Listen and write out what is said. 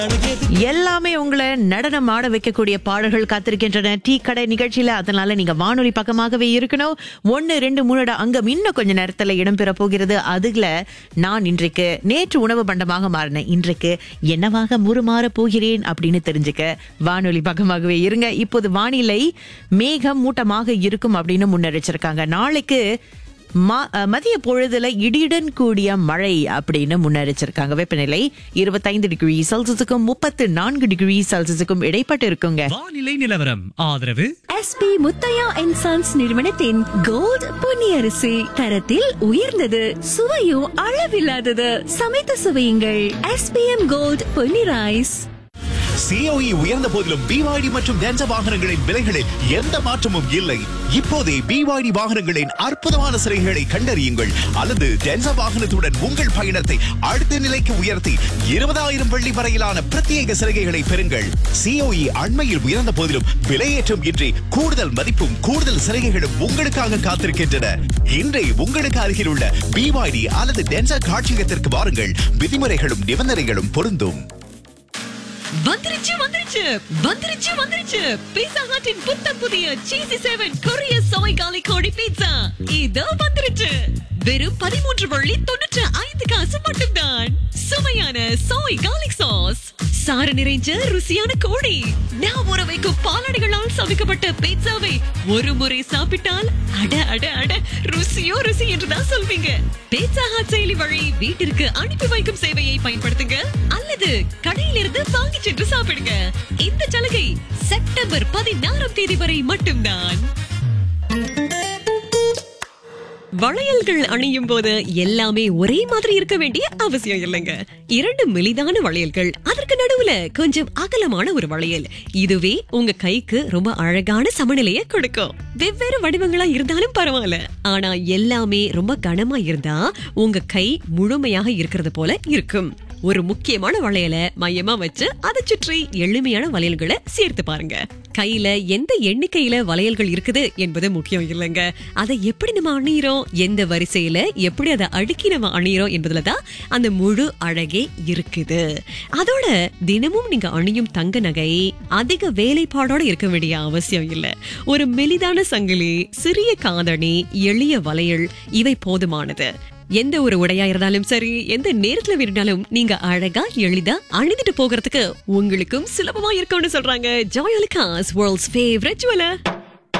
எல்லாமே உங்களை நடனம் ஆட வைக்கக்கூடிய பாடல்கள் காத்திருக்கின்றன டீ கடை நிகழ்ச்சியில அதனால நீங்க வானொலி பக்கமாகவே இருக்கணும் ஒன்னு ரெண்டு மூணு அங்கம் இன்னும் கொஞ்ச நேரத்துல இடம்பெற போகிறது அதுல நான் இன்றைக்கு நேற்று உணவு பண்டமாக மாறினேன் இன்றைக்கு என்னவாக முறுமாற போகிறேன் அப்படின்னு தெரிஞ்சுக்க வானொலி பக்கமாகவே இருங்க இப்போது வானிலை மேகம் மூட்டமாக இருக்கும் அப்படின்னு முன்னெரிச்சிருக்காங்க நாளைக்கு மா- அஹ், மதிய பொழுதுல இடியுடன் கூடிய மழை அப்படின்னு முன்னெரிச்சிருக்காங்க வெப்பநிலை இருபத்தைந்து டிகிரி செல்சியஸுக்கும் முப்பத்து நான்கு டிகிரி செல்சியஸுக்கும் இடைப்பட்டு இருக்குங்க வானிலை நிலவரம் ஆதரவு எஸ்பி முத்தையா அண்ட் சன்ஸ் நிறுவனத்தின் கோல்ட் பொன்னியரிசி தரத்தில் உயர்ந்தது சுவையும் அளவில்லாதது சமைத்து சுவையுங்கள் எஸ்பிஎம் கோல்ட் பொன்னி ரைஸ் சிஓஇ உயர்ந்த போதிலும் பிவாய்டி மற்றும் டென்சா வாகனங்களின் விலைகளில் எந்த மாற்றமும் இல்லை இப்போதே பிவாய்டி வாகனங்களின் அற்புதமான சிறைகளை கண்டறியுங்கள் அல்லது டென்சா வாகனத்துடன் உங்கள் பயணத்தை அடுத்த நிலைக்கு உயர்த்தி இருபதாயிரம் வெள்ளி வரையிலான பிரத்யேக சலுகைகளை பெறுங்கள் சிஓஇ அண்மையில் உயர்ந்த போதிலும் விலையேற்றம் இன்றி கூடுதல் மதிப்பும் கூடுதல் சலுகைகளும் உங்களுக்காக காத்திருக்கின்றன இன்றே உங்களுக்கு அருகில் உள்ள பிவாய்டி அல்லது டென்சா காட்சியகத்திற்கு வாருங்கள் விதிமுறைகளும் நிபந்தனைகளும் பொருந்தும் வந்துருச்சு வந்துருச்சு வந்துருச்சு வந்துருச்சு பீட்சா ஹட்டின் புத்தம் புதிய சீசி செவன் கொரிய சோய் காலி கோழி பீட்சா இதோ வந்துருச்சு வெறும் பதிமூன்று வள்ளி தொண்ணூற்று ஐந்து காசு மட்டும்தான் சுவையான சோய் காலிக் சாஸ் சாறு நிறைஞ்ச ருசியான கோழி நான் ஊற வைக்கும் பாலாடைகளால் சமைக்கப்பட்ட பீட்சாவை ஒரு முறை சாப்பிட்டால் அட அட அட ருசியோ ருசி என்றுதான் சொல்வீங்க பீட்சா ஹாட் செயலி வழி வீட்டிற்கு அனுப்பி வைக்கும் சேவையை பயன்படுத்துங்க அல்லது கடையிலிருந்து வாங்கி சென்று சாப்பிடுங்க இந்த சலுகை செப்டம்பர் பதினாறாம் தேதி வரை மட்டும்தான் வளையல்கள் அணியும் போது எல்லாமே ஒரே மாதிரி இருக்க வேண்டிய அவசியம் இல்லைங்க இரண்டு மெலிதான வளையல்கள் அதற்கு நடுவுல கொஞ்சம் அகலமான ஒரு வளையல் இதுவே உங்க கைக்கு ரொம்ப அழகான சமநிலையை கொடுக்கும் வெவ்வேறு வடிவங்களா இருந்தாலும் பரவாயில்ல ஆனா எல்லாமே ரொம்ப கனமா இருந்தா உங்க கை முழுமையாக இருக்கிறது போல இருக்கும் ஒரு முக்கியமான வளையலை மையமா வச்சு அதை சுற்றி எளிமையான வளையல்களை சேர்த்து பாருங்க கையில எந்த எண்ணிக்கையில வளையல்கள் இருக்குது என்பது முக்கியம் இல்லைங்க அதை எப்படி நம்ம அணியிறோம் எந்த வரிசையில எப்படி அதை அடுக்கி நம்ம அணியிறோம் என்பதுல தான் அந்த முழு அழகே இருக்குது அதோட தினமும் நீங்க அணியும் தங்க நகை அதிக வேலைப்பாடோட இருக்க வேண்டிய அவசியம் இல்ல ஒரு மெலிதான சங்கிலி சிறிய காதணி எளிய வளையல் இவை போதுமானது எந்த ஒரு உடையா இருந்தாலும் சரி எந்த நேரத்துல வேணும்னாலும் நீங்க அழகா எளிதா அணிந்துட்டு போகிறதுக்கு உங்களுக்கும் சுலபமா இருக்கும்னு சொல்றாங்க Joy Alukkas world's favourite jeweller